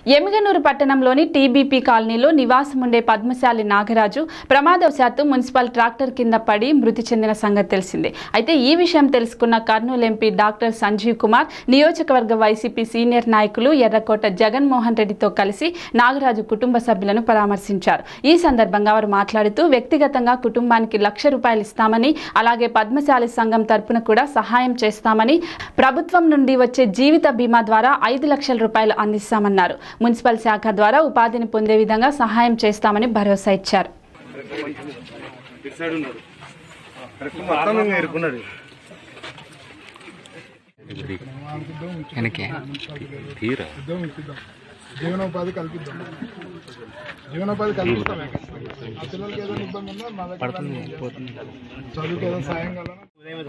ఎమిగనూరు పట్టణంలోని టీబీపీ కాలనీలో నివాసముండే పద్మశాలి నాగరాజు ప్రమాదవశాత్తు మున్సిపల్ ట్రాక్టర్ కింద పడి మృతి చెందిన సంగతి తెలిసిందే అయితే ఈ విషయం తెలుసుకున్న కర్నూలు ఎంపీ డాక్టర్ సంజీవ్ కుమార్ నియోజకవర్గ వైసీపీ సీనియర్ నాయకులు ఎర్రకోట జగన్మోహన్ రెడ్డితో కలిసి నాగరాజు కుటుంబ సభ్యులను పరామర్శించారు ఈ సందర్భంగా వారు మాట్లాడుతూ వ్యక్తిగతంగా కుటుంబానికి లక్ష రూపాయలు ఇస్తామని అలాగే పద్మశాలి సంఘం తరపున కూడా సహాయం చేస్తామని ప్రభుత్వం నుండి వచ్చే జీవిత బీమా ద్వారా ఐదు లక్షల రూపాయలు అందిస్తామన్నారు మున్సిపల్ శాఖ ద్వారా ఉపాధిని పొందే విధంగా సహాయం చేస్తామని భరోసా ఇచ్చారు మొత్తం ఎరుకున్నాడు వెనకే తీరా ఇద్దాం ఇప్పిద్దాం జీవనోపాధి కల్పిద్దాం జీవనోపాధి కల్పిస్తాం ఆ పిల్లలకి ఏదైనా ఇబ్బంది ఉన్నా మా దగ్గర చదువుకి ఏదైనా సాయం కావాలన్నా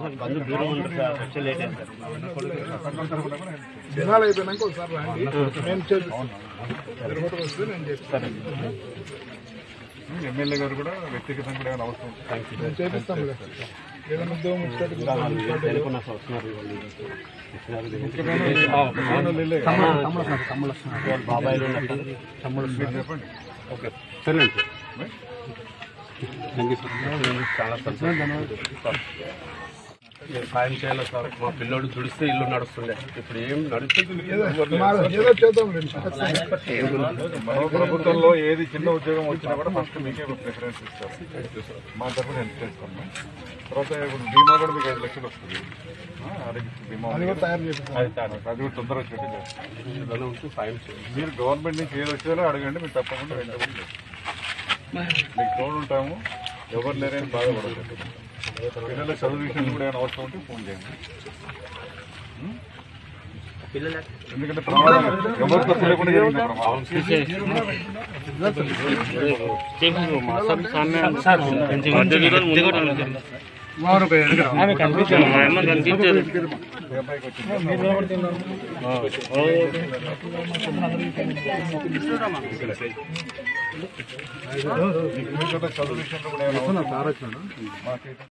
దినాలు అయిపోయినాక ఒకసారి రండి నేను చేపిస్తాను మీరు కూడా వస్తే నేను చేపిస్తాను ఎమ్మెల్యే గారు కూడా వ్యక్తిగతంగా కూడా ఏమైనా అవసరం నేను చేపిస్తాను కదా ఏదైనా ఉద్యోగం ఇస్తాడు చెప్పండి ఓకే సరేనండి థ్యాంక్ యూ సార్ చాలా సార్ మీరు సాయం చేయాలి సార్ మా పిల్లోడు చుడిస్తే ఇల్లు నడుస్తుండే ఇప్పుడు ఏం నడుస్తుంది ఏదో ఏదో చేద్దాం లేండి ఖచ్చితంగా. మన ప్రభుత్వంలో ఏది చిన్న ఉద్యోగం వచ్చినా కూడా ఫస్ట్ మీకే ప్రిఫరెన్స్ ఇస్తారు మా తరఫున హెల్ప్ చేస్తాం తర్వాత ఇప్పుడు బీమా కూడా మీకు ఐదు లక్షలు వస్తుంది ఆ, ఆరోగ్య బీమా అది ఉంది కూడా తయారు చేపిస్తాం అది కూడా తొందరగా వచ్చేట్టు చేస్తాం. ఇళ్ళలో ఉంటూ సాయం చేయాలి మీరు గవర్నమెంట్ నుంచి ఏది వచ్చారో అడగండి మీరు తప్పకుండా వెంటబడి చేస్తాం. మీకు తోడు ఉంటాము ఎవరు లేరని బాధపడదు పిల్లల చదువు విషయంలో కూడా ఏమైనా అవసరం ఉంటే ఫోన్ చేయండి ఉం? ఎందుకంటే ప్రమాదం ఎవరు తప్పు లేకుండా జరిగింది ప్రమాదం ఈ అబ్బాయికి వచ్చింది మీకు చదువు విషయంలో కూడా ఏమైనా అవసరం మాకైతే